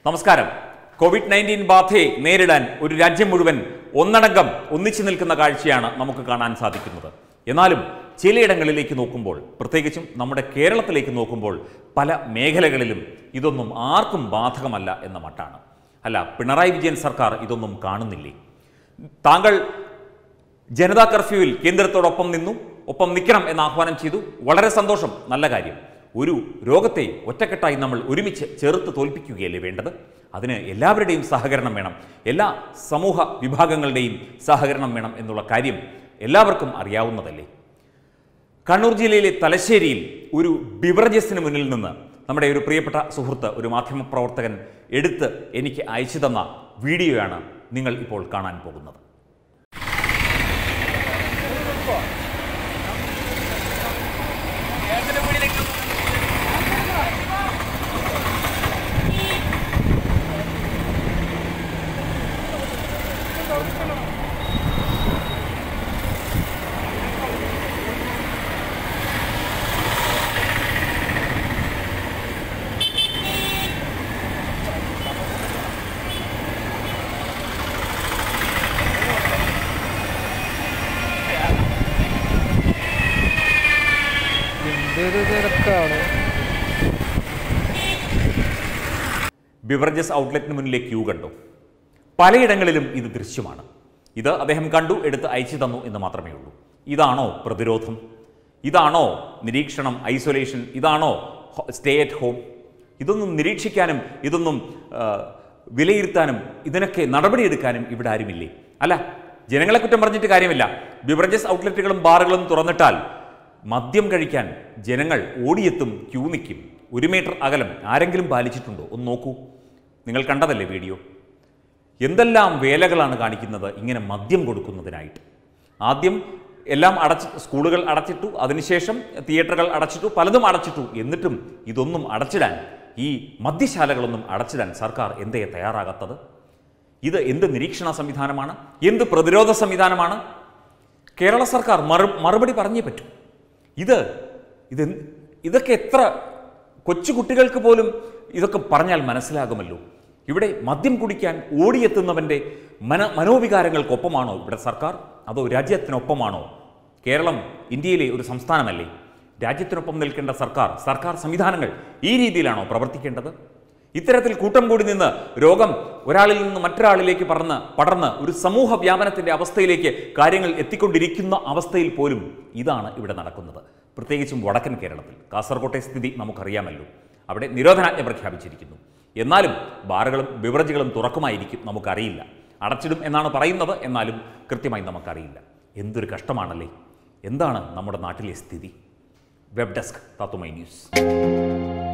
നമസ്കാരം Covid nineteen ബാധയെ നേരിടാൻ ഒരു രാജ്യം മുഴുവൻ ഒന്നടങ്കം ഒന്നിച്ചു നിൽക്കുന്ന കാഴ്ചയാണ് നമുക്ക് കാണാൻ സാധിക്കുന്നത് എന്നാലും ചിലയിടങ്ങളിലേക്ക് നോക്കുമ്പോൾ പ്രത്യേകിച്ചും നമ്മുടെ കേരളത്തിലേക്ക് നോക്കുമ്പോൾ പല മേഖലകളിലും ഇതൊന്നും ആർക്കും ബാധകമല്ല എന്ന മട്ടാണ് അല്ല പിണറായി വിജയൻ സർക്കാർ ഇതൊന്നും കാണുന്നില്ലേ താങ്കൾ ജനതാ കർഫ്യൂവിൽ കേന്ദ്രത്തോടൊപ്പം നിന്നു ഒപ്പം നിൽക്കണം എന്ന് ആഹ്വാനം ചെയ്തു വളരെ സന്തോഷം നല്ല കാര്യം ഒരു രോഗത്തെ ഒറ്റക്കെട്ടായി നമ്മൾ ഒരുമിച്ച് ചെറുത്ത് തോൽപ്പിക്കുകയല്ലേ വേണ്ടത് അതിന് എല്ലാവരുടെയും സഹകരണം വേണം എല്ലാ സമൂഹ വിഭാഗങ്ങളുടെയും സഹകരണം വേണം എന്നുള്ള കാര്യം എല്ലാവർക്കും അറിയാവുന്നതല്ലേ കണ്ണൂർ ജില്ലയിലെ തലശ്ശേരിയിൽ ഒരു ബിവറേജസിന് മുന്നിൽ നിന്ന് നമ്മുടെ ഒരു പ്രിയപ്പെട്ട സുഹൃത്ത് ഒരു മാധ്യമപ്രവർത്തകൻ എടുത്ത് എനിക്ക് അയച്ചു തന്ന വീഡിയോയാണ് നിങ്ങൾ ഇപ്പോൾ കാണാൻ പോകുന്നത് എന്തൊരു തിരക്കാണ് ബിവറേജസ് ഔട്ട്ലെറ്റിന് മുന്നിലെ ക്യൂ കണ്ടു പലയിടങ്ങളിലും ഇത് ദൃശ്യമാണ് ഇത് അദ്ദേഹം കണ്ടു എടുത്ത് അയച്ചു തന്നു എന്ന് മാത്രമേ ഉള്ളൂ ഇതാണോ പ്രതിരോധം ഇതാണോ നിരീക്ഷണം ഐസൊലേഷൻ ഇതാണോ സ്റ്റേ അറ്റ് ഹോം ഇതൊന്നും നിരീക്ഷിക്കാനും ഇതൊന്നും ആ, വിലയിരുത്താനും ഇതിനൊക്കെ നടപടിയെടുക്കാനും ഇവിടെ ആരുമില്ലേ അല്ല ജനങ്ങളെ കുറ്റം പറഞ്ഞിട്ട് കാര്യമില്ല ബിവറേജസ് ഔട്ട്ലെറ്റുകളും ബാറുകളും തുറന്നിട്ടാൽ മദ്യം കഴിക്കാൻ ജനങ്ങൾ ഓടിയെത്തും ക്യൂ നിൽക്കും ഒരു മീറ്റർ അകലം ആരെങ്കിലും പാലിച്ചിട്ടുണ്ടോ ഒന്ന് നോക്കൂ നിങ്ങൾ കണ്ടതല്ലേ വീഡിയോ എന്തെല്ലാം വേലകളാണ് കാണിക്കുന്നത് ഇങ്ങനെ മദ്യം കൊടുക്കുന്നതിനായിട്ട് ആദ്യം എല്ലാം അടച്ച് സ്കൂളുകൾ അടച്ചിട്ടു അതിനുശേഷം തിയേറ്ററുകൾ അടച്ചിട്ടു പലതും അടച്ചിട്ടു എന്നിട്ടും ഇതൊന്നും അടച്ചിടാൻ ഈ മദ്യശാലകളൊന്നും അടച്ചിടാൻ സർക്കാർ എന്തേ തയ്യാറാകാത്തത് ഇത് എന്ത് നിരീക്ഷണ സംവിധാനമാണ് എന്ത് പ്രതിരോധ സംവിധാനമാണ് കേരള സർക്കാർ മറു മറുപടി പറഞ്ഞേ പറ്റൂ ഇത് ഇത് ഇതൊക്കെ എത്ര കൊച്ചു കുട്ടികൾക്ക് പോലും ഇതൊക്കെ പറഞ്ഞാൽ മനസ്സിലാകുമല്ലോ ഇവിടെ മദ്യം കുടിക്കാൻ ഓടിയെത്തുന്നവൻ്റെ മന മനോവികാരങ്ങൾക്കൊപ്പമാണോ ഇവിടെ സർക്കാർ അതോ രാജ്യത്തിനൊപ്പമാണോ കേരളം ഇന്ത്യയിലെ ഒരു സംസ്ഥാനമല്ലേ രാജ്യത്തിനൊപ്പം നിൽക്കേണ്ട സർക്കാർ സർക്കാർ സംവിധാനങ്ങൾ ഈ രീതിയിലാണോ പ്രവർത്തിക്കേണ്ടത് ഇത്തരത്തിൽ കൂട്ടം കൂടി നിന്ന് രോഗം ഒരാളിൽ നിന്ന് മറ്റൊരാളിലേക്ക് പറന്ന് പടർന്ന് ഒരു സമൂഹ വ്യാപനത്തിന്റെ അവസ്ഥയിലേക്ക് കാര്യങ്ങൾ എത്തിക്കൊണ്ടിരിക്കുന്ന അവസ്ഥയിൽ പോലും ഇതാണ് ഇവിടെ നടക്കുന്നത് പ്രത്യേകിച്ചും വടക്കൻ കേരളത്തിൽ കാസർകോട്ടെ സ്ഥിതി നമുക്കറിയാമല്ലോ അവിടെ നിരോധനാജ്ഞ പ്രഖ്യാപിച്ചിരിക്കുന്നു എന്നാലും ബാറുകളും ബിവറേജുകളും തുറക്കുമായിരിക്കും നമുക്കറിയില്ല അടച്ചിടും എന്നാണ് പറയുന്നത് എന്നാലും കൃത്യമായി നമുക്കറിയില്ല എന്തൊരു കഷ്ടമാണല്ലേ എന്താണ് നമ്മുടെ നാട്ടിലെ സ്ഥിതി വെബ് ഡെസ്ക് തത്തുമൈ ന്യൂസ്